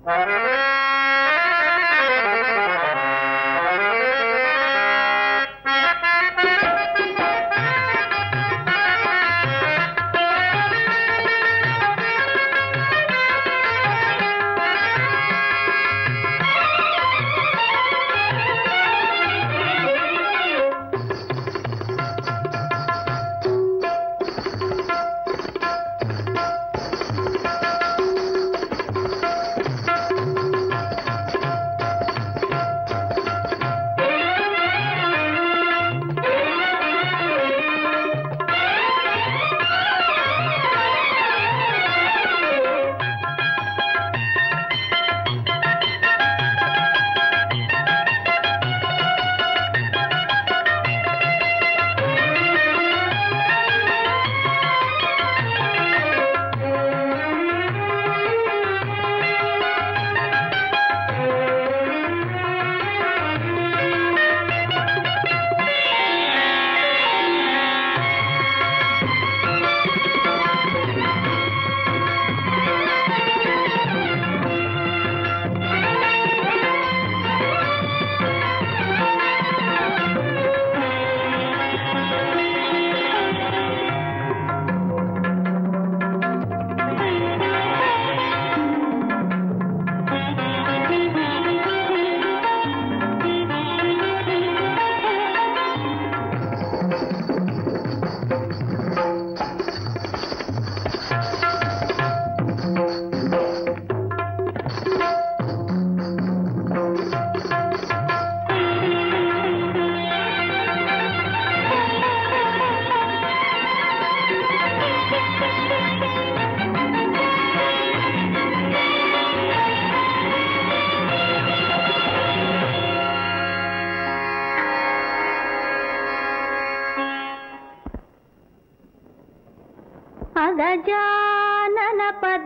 అగజానన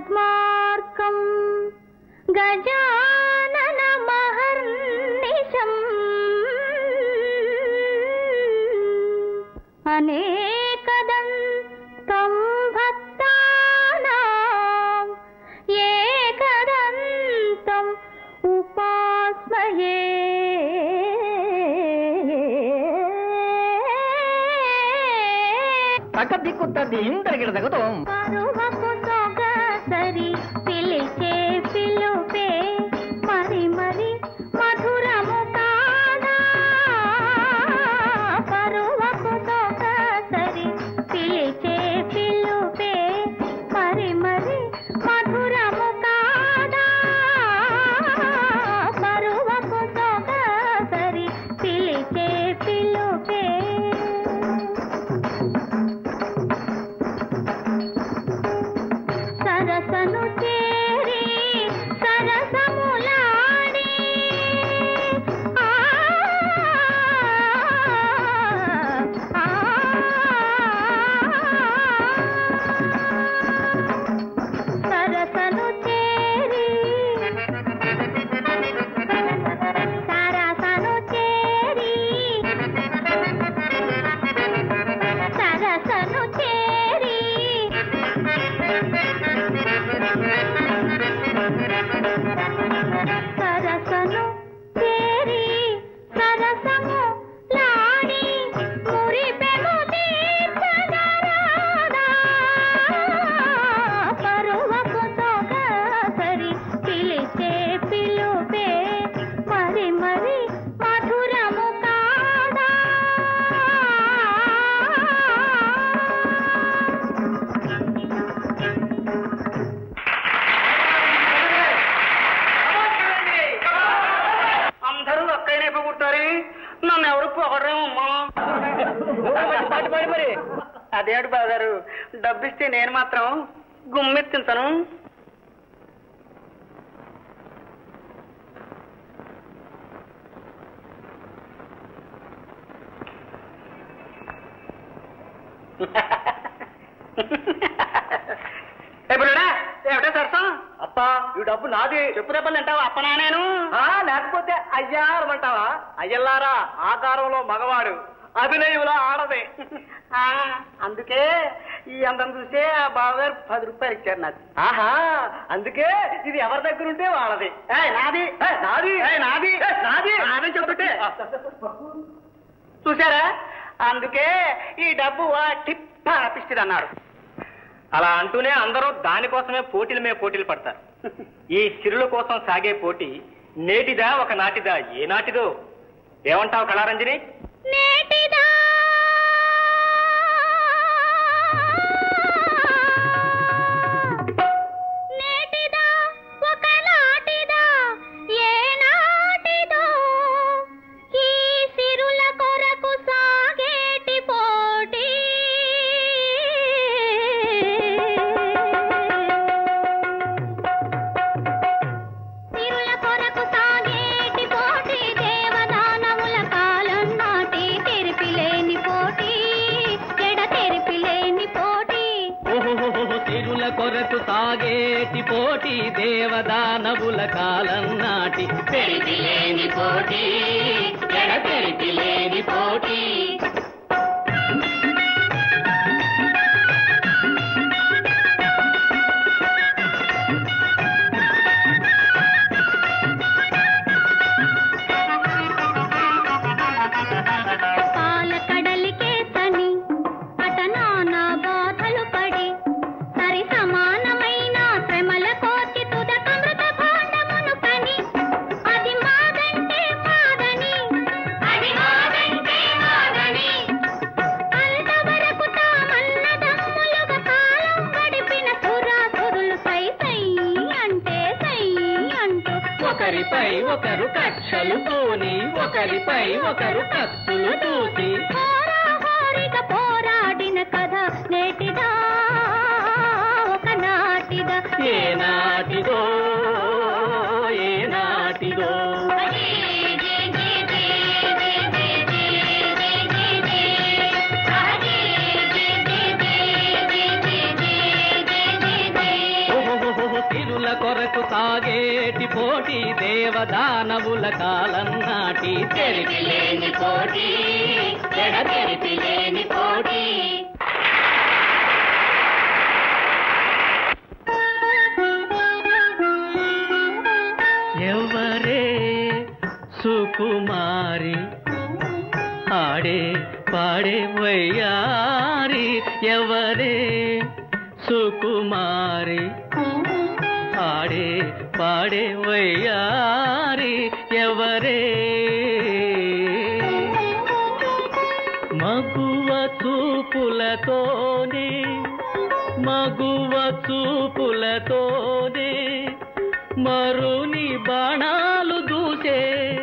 పద్మార్కం గజానన మహర్నిశం అనేకదంతం భక్తానాం ఏకదంతం ఉపాస్మహే తగ్గ దిక్కుతుంది ఇందరిగిన తగ్గతం పరువపు సొగసరి పిలిచే పిలుపే మరి మరి మధురము కాదా పరువపు సొగసరి పిలిచే పిలుపే మరి మరి మధురము కాదా పరువపు సొగసరి పిలిచే పిలుపే సరసను చేరి సరసములాడి ఆ, ఆ, సరసను చేరి సరసను చేరి సరసను చేరి సరసను చేరి సరసము లాడి మురిపెము తీర్చగరాదా పరువపు సొగసరి పిలిచే పిలుపే మరి మరి మధురము కాదా అందరూ ఒక్కనే పొగుట్టారు నన్ను ఎవరు పొగడరేమమ్మా పాటు పాడి మరి అదేడు బాగారు డబ్బిస్తే నేను మాత్రం గుమ్మెత్తింతాను ఏమిటా సరసం అప్ప ఈ డబ్బు నాది చెప్పు దెబ్బలు తింటావా అప్పనా నేను లేకపోతే అయ్యా అనమంటావా అయ్యల్లారా ఆకారంలో మగవాడు అభినయంలో ఆడది ఆ, అందుకే ఈ అందం చూసే ఆ బావగారు పది రూపాయలు ఇచ్చారు నాకు ఆహా అందుకే ఇది ఎవరి దగ్గర ఉంటే వాళ్ళది ఏయ్, నాది ఏయ్, నాది ఏయ్, నాది ఏయ్, నాది నాదే చెబుతుంటే చూసారా అందుకే ఈ డబ్బు ఆ టిప్ ఆపిస్తుంది అన్నారు అలా అంటూనే అందరూ దానికోసమే పోటీల మీద పోటీలు పడతారు ఈ సిరుల కోసం సాగే పోటీ నేటిదా ఒక నాటిదా ఏ నాటిదో ఏమంటావు కళారంజని నేటిదా నేటిదా ఒక నాటిదా ఏ నాటిదో ఈ సిరుల కొరకు సాగేటి పోటీ సిరుల కొరకు సాగేటి పోటీ దేవదానవుల కాలం నాటి తెరిపిలేని పోటీ ఎడ తెరిపిలేని పోటీ తిరుల కొరకు సాగేటి పోటీ దేవదానవుల కాలం నాటి తెరిపిలేని పోటీ ఎడ తెరిపిలేని పోటీ పాల కడలికే తని అట నానా బాధలు పడి సరి సమానమైన శ్రమల కోర్చి తుదకమృత భాండమును కని అది మాదంటే మాదని అది మాదంటే మాదని అంతవరకు తామన్నదమ్ములుగా కాలం గడిపిన సురాసురులు సై సై అంటే సై అంటూ ఒకరిపై ఒకరు కక్షలు పూని ఒకరిపై ఒకరు కత్తులు చూసి హోరాహోరిగా పోరాడిన కథ నేటిదా ఒక నాటిదా ఏ నాటిదో ఏ నాటిదో ఓహోహోహో తిరుల కొరకు సాగేటి పోటీ దేవదానవుల కాలం నాటి తెరిపిలేని పోటీ ఎడ తెరిపిలేని పోటీ ఎవరే సుకుమారి ఆడే పాడే వయ్యారి ఎవరే సుకుమారి ఆడే పాడే వయ్యారి ఎవరే మగువ చూపులతోనే మగువ చూపులతోనే మరుని బాణాలు దూసే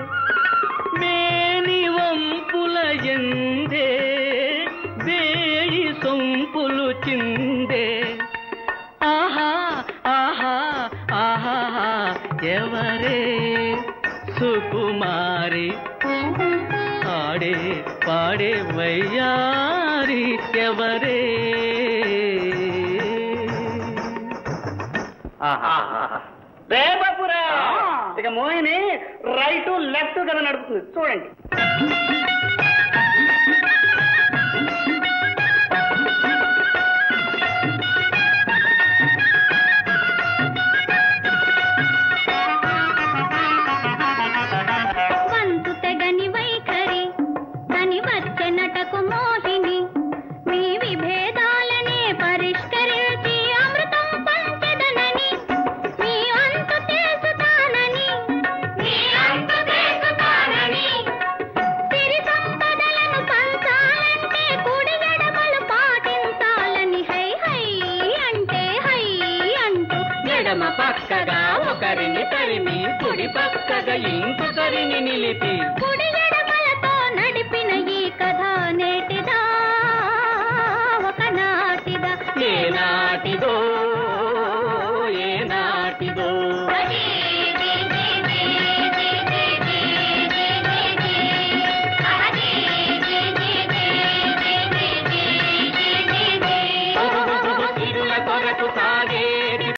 మేని వంపుల ఎందే వేయి సొంపులు చిందే ఆహా ఆహా ఆహా ఎవరే సుకుమారి ఆడే పాడే వయ్యారి ఎవరే రేపపురా ఇక మోహిని రైట్ లెఫ్ట్ కదా నడుపుతుంది చూడండి వంతు తెగని వైఖరి తని వచ్చెనటకు మోహిని మీ విభేదాలనే పరిష్కరించి అమృతం పంచదనని మీ అంతు తెలుసుతానని మీ అంతు తెలుసుతానని సిరి సంపదలను పంచాలంటే కుడి ఎడమలు పాటించాలని హై హై అంటే హై అంటూ ఎడమ పక్కగా ఒకరిని తరిమి కుడి పక్కగా ఇంకొకరిని నిలిపి కుడి